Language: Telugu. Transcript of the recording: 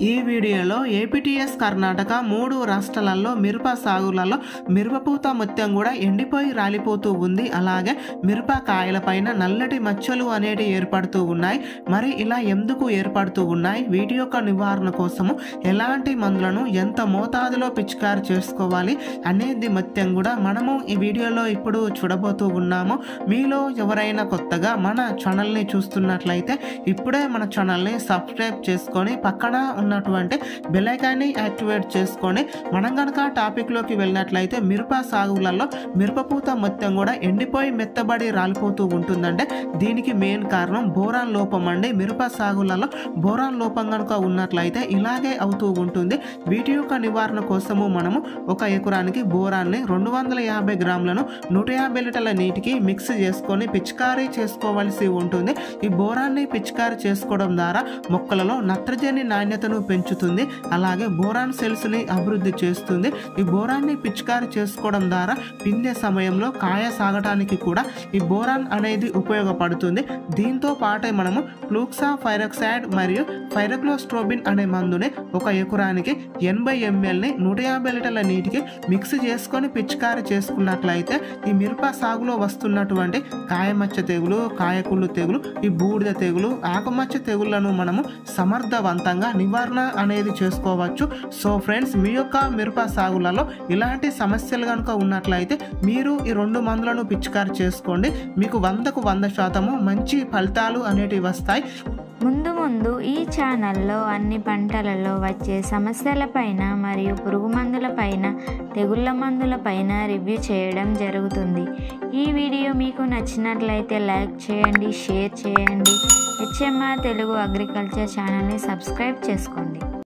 ఈ వీడియోలో ఏపీటీఎస్ కర్ణాటక మూడు రాష్ట్రాలలో మిరప సాగులలో మిరపపూత మొత్తం కూడా ఎండిపోయి రాలిపోతూ ఉంది అలాగే మిరప కాయలపైన నల్లటి మచ్చలు అనేటి ఏర్పడుతూ ఉన్నాయి మరి ఇలా ఎందుకు ఏర్పడుతూ ఉన్నాయి వీటి యొక్క నివారణ కోసము ఎలాంటి మందులను ఎంత మోతాదులో పిచికారి చేసుకోవాలి అనేది మొత్తం కూడా మనము ఈ వీడియోలో ఇప్పుడు చూడబోతూ ఉన్నాము మీలో ఎవరైనా కొత్తగా మన ఛానల్ని చూస్తున్నట్లయితే ఇప్పుడే మన ఛానల్ని సబ్స్క్రైబ్ చేసుకొని పక్కన ఉన్నటువంటి బెల్ ఐకాన్ని యాక్టివేట్ చేసుకొని మనం కనుక టాపిక్లోకి వెళ్ళినట్లయితే మిరప సాగులలో మిరపపూత మొత్తం కూడా ఎండిపోయి మెత్తబడి రాలిపోతూ ఉంటుందంటే దీనికి మెయిన్ కారణం బోరాన్ లోపం అండి మిరప సాగులలో బోరాన్ లోపం కనుక ఉన్నట్లయితే ఇలాగే అవుతూ ఉంటుంది వీటి యొక్క నివారణ కోసము మనము ఒక ఎకరానికి బోరాన్ని రెండు వందల యాభై గ్రాములను నూట యాభై లీటర్ల నీటికి మిక్స్ చేసుకొని పిచికారీ చేసుకోవాల్సి ఉంటుంది ఈ బోరాన్ని పిచికారీ చేసుకోవడం ద్వారా మొక్కలలో నత్రజని నాణ్యతను పెంచుతుంది అలాగే బోరాన్ సెల్స్ ని అభివృద్ధి చేస్తుంది ఈ బోరాన్ని పిచికారీ చేసుకోవడం ద్వారా పిండే సమయంలో కాయ సాగటానికి కూడా ఈ బోరాన్ అనేది ఉపయోగపడుతుంది దీంతో పాటే మనము ప్లూక్సా ఫైరక్సైడ్ మరియు ఫైరక్లోస్ట్రోబిన్ అనే మందుని ఒక ఎకరానికి ఎనభై ఎంఎల్ని నూట యాభై లీటర్ల నీటికి మిక్స్ చేసుకొని పిచికారీ చేసుకున్నట్లయితే ఈ మిరప సాగులో వస్తున్నటువంటి కాయమచ్చ తెగులు కాయకుళ్ళు తెగులు ఈ బూడిద తెగులు ఆకుమచ్చ తెగుళ్లను మనము సమర్థవంతంగా నివారణ అనేది చేసుకోవచ్చు సో ఫ్రెండ్స్ మీ యొక్క మిరప సాగులలో ఇలాంటి సమస్యలు కనుక ఉన్నట్లయితే మీరు ఈ రెండు మందులను పిచికారి చేసుకోండి మీకు వందకు వంద శాతము మంచి ఫలితాలు అనేటివి వస్తాయి ముందు ముందు ఈ ఛానల్లో అన్ని పంటలలో వచ్చే సమస్యలపైన మరియు పురుగు మందులపైన తెగుళ్ళ మందులపైన రివ్యూ చేయడం జరుగుతుంది ఈ వీడియో మీకు నచ్చినట్లయితే లైక్ చేయండి షేర్ చేయండి హెచ్ఎంఆర్ తెలుగు అగ్రికల్చర్ ఛానల్ని సబ్స్క్రైబ్ చేసుకోండి